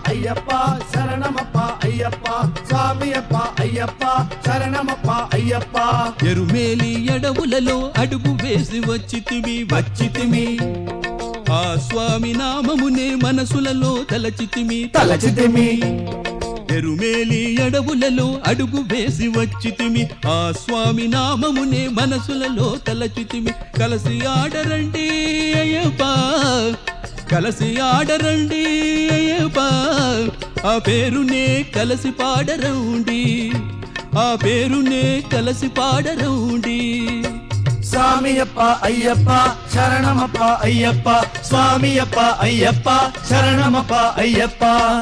అయ్యప్ప శరణమప్ప అయ్యప్ప స్వామియప్ప అయ్యప్ప శరణమప్ప అయ్యప్ప ఎరుమేలి ఎడవులలో అడుగు వేసి వచ్చితిమి వచ్చితిమి ఆ స్వామి నామమునే మనసులలో తలచితిమి తలచితిమి ఎరుమేలి ఎడవులలో అడుగు వేసి వచ్చితిమి ఆ స్వామి నామమునే మనసులలో తలచితిమి కలసి ఆడరండి అయ్యప్ప కలసి ఆడరండి అయ్యప్ప ఆ పేరునే కలసి పాడరండి ఆ పేరునే కలసి పాడరండి స్వామియప్ప అయ్యప్ప శరణమప్ప అయ్యప్ప స్వామియప్ప అయ్యప్ప శరణమప్ప అయ్యప్ప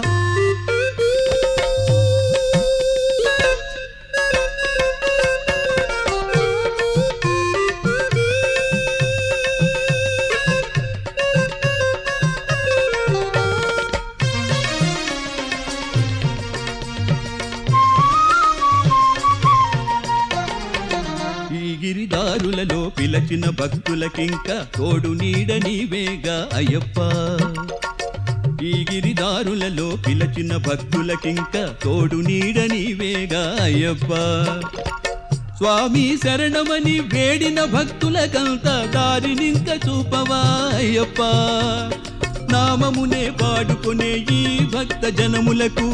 ఈ గిరిదారులలో పిలచిన భక్తులకింక తోడు నీడ నీవేగా అయ్యప్ప ఈ గిరిదారులలో పిలచిన భక్తులకింక తోడు నీడ నీవేగా అయ్యప్ప స్వామి శరణమని వేడిన భక్తులకంత దారినింక చూపవా అయ్యప్ప నామమునే పాడుకునే ఈ భక్త జనములకు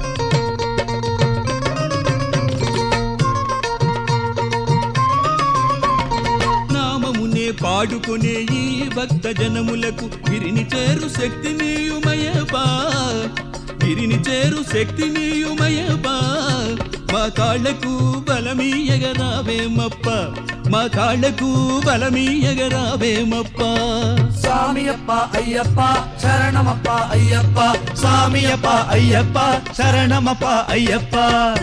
నామమునే పాడుకునే ఈ భక్త జనములకు గిరిని చేరు శక్తి నీయుమయపా గిరిని చేరు శక్తి నీయుమయపా మా కాళ్లకు బలమీయగరావేమప్ప మా కాళ్లకు బలమీయగరావేమప్ప స్వామియప్ప అయ్యప్ప శరణమప్ప అయ్యప్ప స్వామియప్ప అయ్యప్ప శరణమప్ప అయ్యప్ప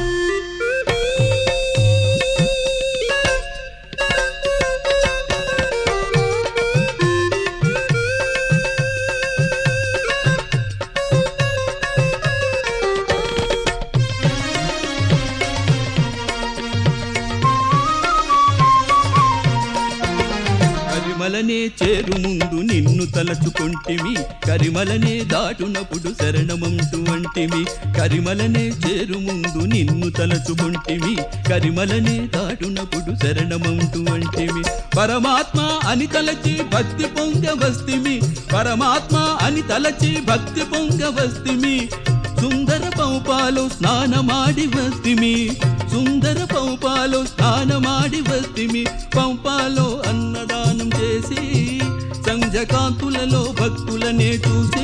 కరిమలనే చేరు ముందు నిన్ను తలచుకొంటిమి కరిమలనే దాటునప్పుడు శరణమంటూ అంటిమి కరిమలనే చేరు ముందు నిన్ను తలచుకొంటిమి కరిమలనే దాటునప్పుడు శరణమంటూ అంటిమి పరమాత్మ అని తలచి భక్తి పొంగవస్తిమి పరమాత్మ అని తలచి భక్తి పొంగవస్తిమి సుందర పౌపాలో స్నానమాడి వస్తిమి సుందర పౌపాలో స్నానమాడి వస్తిమి పంపాలో అన్నదానం చేసి సంజకాంతులలో భక్తులనే చూసి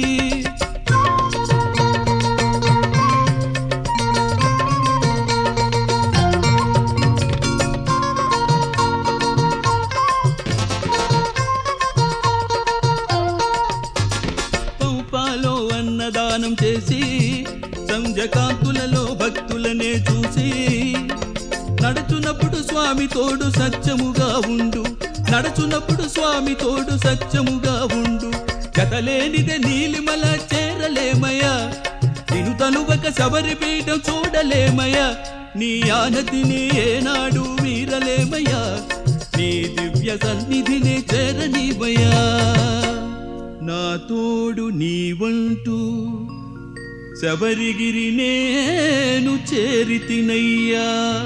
పంపాలో అన్నదానం చేసి సంజకాంతులలో భక్తులనే చూసి నడుచునప్పుడు స్వామి తోడు సత్యముగా ఉండు నడుచునప్పుడు స్వామి తోడు సత్యముగా ఉండు కథలేనిదే నీలిమల చేరలేమయ్యా నిను తనువక శబరి పీఠం చూడలేమయ్యా నీ ఆనతిని ఏనాడు మీరలేమయ్యా నీ దివ్య సన్నిధిని చేరనివయ్యా నా తోడు నీవంటూ శబరిగిరి నేను చేరితినయ్యా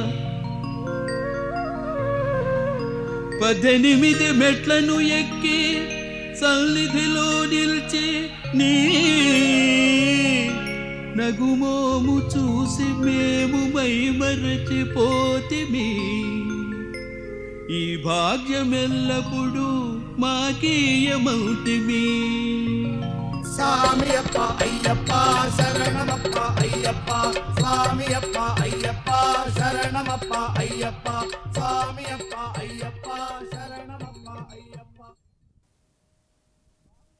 పద్దెనిమిది మెట్లను ఎక్కి సన్నిధిలో నిలిచి నీ నగుమోము చూసి మేము మైమరచిపోతిమి ఈ భాగ్యమెల్లప్పుడు మాకీయమౌటిమి స్వామియప్ప అయ్యప్ప శరణమప్ప అయ్యప్ప